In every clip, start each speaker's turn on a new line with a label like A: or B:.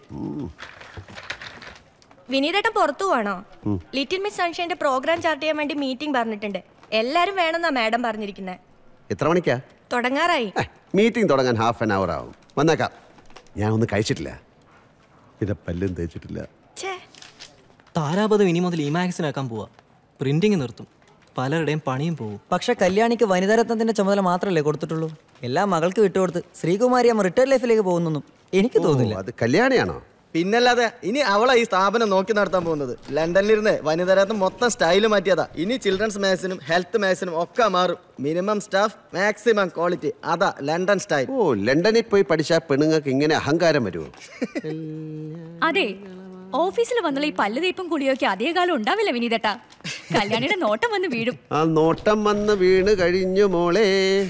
A: വിനീതേട്ടൻ പുറത്തു പോവാണോ little miss സൺഷൈന്റെ പ്രോഗ്രാം ചാർട്ട് ചെയ്യാൻ വേണ്ടി മീറ്റിംഗ് പറഞ്ഞിട്ടുണ്ട് എല്ലാരും വേണമെന്നാ മാഡം പറഞ്ഞിരിക്കുന്നത്
B: എത്ര മണിക്കാ
A: തുടങ്ങാറായി
B: മീറ്റിംഗ് തുടങ്ങാൻ ഹാഫ് ആൻ അവർ ആവും വന്നേക്കാം ഞാൻ ഒന്നും കഴിച്ചിട്ടില്ല പിന്നെ പല്ലും തേച്ചിട്ടില്ല
A: ഛേ
C: താരാപഥം ഇനി മുതൽ ഇമാക്സിനാക്കാൻ പോവാ പ്രിന്റിങ് നിർത്തും പലരുടെയും പണിയും പോവും
D: പക്ഷെ കല്യാണിക്ക് വനിതാരത്നത്തിന്റെ ചുമതല മാത്രമല്ലേ കൊടുത്തിട്ടുള്ളൂ എല്ലാം മകൾക്ക് വിട്ടുകൊടുത്ത് ശ്രീകുമാരി അമ്മ റിട്ടയർ ലൈഫിലേക്ക് പോകുന്നൊന്നും എനിക്ക് തോന്നുന്നില്ല
B: അത് കല്യാണിയാണോ
E: പിന്നല്ലാതെ ഇനി അവളാ ഈ സ്ഥാപനം നോക്കി നടത്താൻ പോകുന്നത് ലണ്ടനിലിരുന്ന് വനിതരത്നം മൊത്തം സ്റ്റൈല് മാറ്റിയതാ ഇനി ചിൽഡ്രൻസ് മാത്സിനും ഹെൽത്ത് മാത്സിനും ഒക്കെ മാറും മിനിമം സ്റ്റാഫ് മാക്സിമം ക്വാളിറ്റി അതാ ലണ്ടൻ സ്റ്റൈൽ
B: ഓ ലണ്ടനിൽ പോയി പഠിച്ച പെണ്ണുങ്ങൾക്ക് ഇങ്ങനെ അഹങ്കാരം വരുമോ
F: അതെ ഓഫീസിൽ വന്നുള്ള ഈ പല്ല് തേപ്പും കുളിയൊക്കെ അതേ കാലം ഉണ്ടാവില്ല വിനീതേട്ടാ കല്യാണിയുടെ നോട്ടം വന്ന് വീഴും
B: ആ നോട്ടം വന്ന് വീണ് കഴിഞ്ഞു മോളെ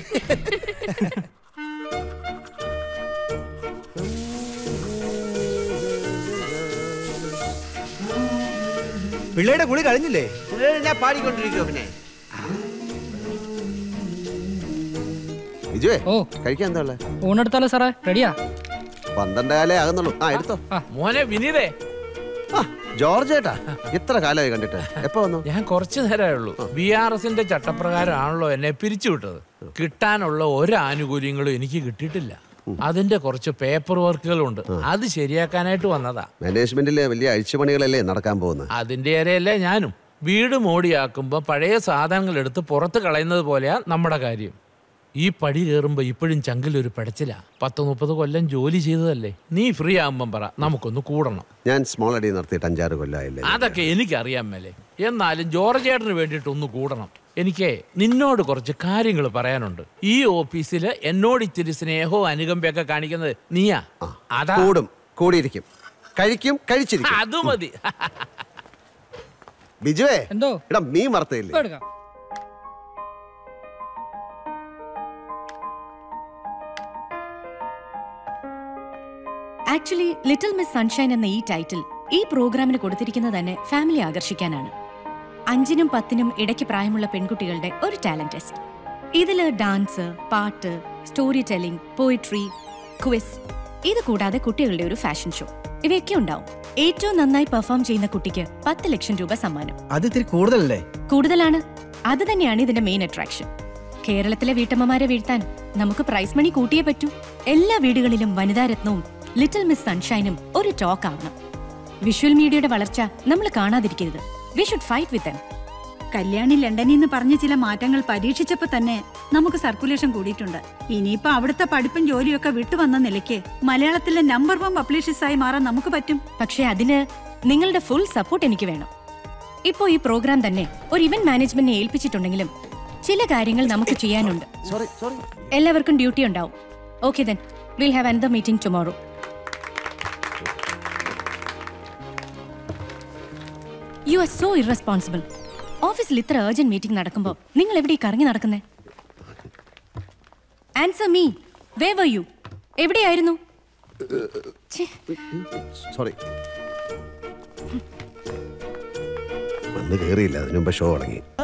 G: പിള്ളേരുടെ കുളി കഴിഞ്ഞില്ലേ
B: ഞാൻ പാടിക്കൊണ്ടിരിക്കുവോ പിന്നെ ബിജുവേ
H: ഓ.
B: കഴിക്കാൻ എന്താ ഉള്ളത്
H: ഊണെടുത്താലോ സാറേ റെഡിയാ
B: പന്ത്രണ്ട് കാലേ ആകുന്നുള്ളൂ ആ എടുത്തോ
I: മോനെ വിനീതേ
B: ആ ജോർജ് ഏട്ടാ എത്ര കാലമായി കണ്ടിട്ട് എപ്പോ വന്നു
I: ഞാൻ കുറച്ചു നേരമേ ഉള്ളൂ ബി ആർ എസിന്റെ ചട്ടപ്രകാരമാണല്ലോ എന്നെ പിരിച്ചുവിട്ടത് കിട്ടാനുള്ള ഒരു ആനുകൂല്യങ്ങളും എനിക്ക് കിട്ടിയിട്ടില്ല അതിന്റെ കുറച്ച് പേപ്പർ വർക്കുകളുണ്ട് അത് ശരിയാക്കാനായിട്ട് വന്നതാ
B: മാനേജ്മെന്റിലെ വലിയ അഴിച്ചുപണികളല്ലേ നടക്കാൻ പോകുന്നത്
I: അതിന്റെ ഇരയല്ലേ ഞാനും വീട് മോടിയാക്കുമ്പോ പഴയ സാധനങ്ങൾ എടുത്ത് പുറത്ത് കളയുന്നത് പോലെയാ നമ്മുടെ കാര്യം ഈ പടി കയറുമ്പോ ഇപ്പോഴും ചങ്കിലൊരു പടച്ചില്ല പത്ത് മുപ്പത് കൊല്ലം ജോലി ചെയ്തതല്ലേ നീ ഫ്രീ ആകുമ്പം പറ നമുക്കൊന്ന് കൂടണം
B: ഞാൻ സ്മോൾ അടി നടത്തിയിട്ട് അഞ്ചാറ് കൊല്ലമായില്ലേ
I: അതൊക്കെ എനിക്കറിയാൻ മേലെ എന്നാലും ജോർജ് ചേട്ടന് വേണ്ടിയിട്ട് ഒന്ന് കൂടണം എനിക്ക് നിന്നോട് കുറച്ച് കാര്യങ്ങൾ പറയാനുണ്ട് ഈ ഓഫീസിൽ എന്നോട് ഇച്ചിരി സ്നേഹവും അനുകമ്പയൊക്കെ കാണിക്കുന്നത് നീയാ അതാ
B: കൂടും കൂടിയിരിക്കും കഴിക്കും കഴിച്ചിരിക്കും
I: അത് മതി
B: ബിജുവേ
H: എന്തോ
B: എടാ മീൻ വറുത്തയില്ലേ
H: ഇപ്പൊ എടുക്കാം
F: ആക്ച്വലി ലിറ്റിൽ മിസ് സൺഷൈൻ എന്ന ഈ ടൈറ്റിൽ ഈ പ്രോഗ്രാമിന് കൊടുത്തിരിക്കുന്നത് തന്നെ ഫാമിലി ആകർഷിക്കാനാണ് അഞ്ചിനും പത്തിനും ഇടയ്ക്ക് പ്രായമുള്ള പെൺകുട്ടികളുടെ ഒരു ടാലന്റ് ടെസ്റ്റ് ഇതില് ഡാൻസ് പാട്ട് സ്റ്റോറി ടെല്ലിംഗ് പോയിട്രി ക്വിസ് ഇത് കൂടാതെ കുട്ടികളുടെ ഒരു ഫാഷൻ ഷോ ഇവയൊക്കെ ഉണ്ടാവും ഏറ്റവും നന്നായി പെർഫോം ചെയ്യുന്ന കുട്ടിക്ക് പത്ത് ലക്ഷം രൂപ സമ്മാനം
G: അത് ഇത്തിരി കൂടുതലല്ലേ
F: കൂടുതലാണ് അത് തന്നെയാണ് ഇതിന്റെ മെയിൻ അട്രാക്ഷൻ കേരളത്തിലെ വീട്ടമ്മമാരെ വീഴ്ത്താൻ നമുക്ക് പ്രൈസ് മണി കൂട്ടിയേ പറ്റൂ എല്ലാ വീടുകളിലും വനിതാരത്നവും ലിറ്റിൽ മിസ് സൺഷൈനും ഒരു ടോക്ക് ആവണം വിഷ്വൽ മീഡിയയുടെ വളർച്ച നമ്മൾ കാണാതിരിക്കരുത് we should fight with
J: Kalyani ലണ്ടനിൽ നിന്ന് പറഞ്ഞ ചില മാറ്റങ്ങൾ പരീക്ഷിച്ചപ്പോ തന്നെ നമുക്ക് സർക്കുലേഷൻ കൂടിയിട്ടുണ്ട് ഇനിയിപ്പോ അവിടുത്തെ പഠിപ്പും ജോലിയൊക്കെ വിട്ടുവന്ന നിലയ്ക്ക് മലയാളത്തിലെ നമ്പർ വൺ പബ്ലിഷേഴ്സ് ആയി മാറാൻ നമുക്ക് പറ്റും
F: പക്ഷേ അതിന് നിങ്ങളുടെ ഫുൾ സപ്പോർട്ട് എനിക്ക് വേണം ഇപ്പോ ഈ പ്രോഗ്രാം തന്നെ ഒരു ഇവന്റ് മാനേജ്മെന്റിനെ ഏൽപ്പിച്ചിട്ടുണ്ടെങ്കിലും ചില കാര്യങ്ങൾ നമുക്ക് ചെയ്യാനുണ്ട്
B: സോറി സോറി
F: എല്ലാവർക്കും ഡ്യൂട്ടി ഉണ്ടാവും okay then will have another meeting tomorrow you are so irresponsible ഓഫീസിൽ ഇത്ര അർജന്റ് മീറ്റിംഗ് നടക്കുമ്പോൾ നിങ്ങൾ എവിടെ കറങ്ങി നടക്കുന്നേ answer me where were you എവിടെയായിരുന്നു ഛെ,
B: സോറി വന്ന് കയറിയില്ല അതിനു മുമ്പ് ഷോ തുടങ്ങി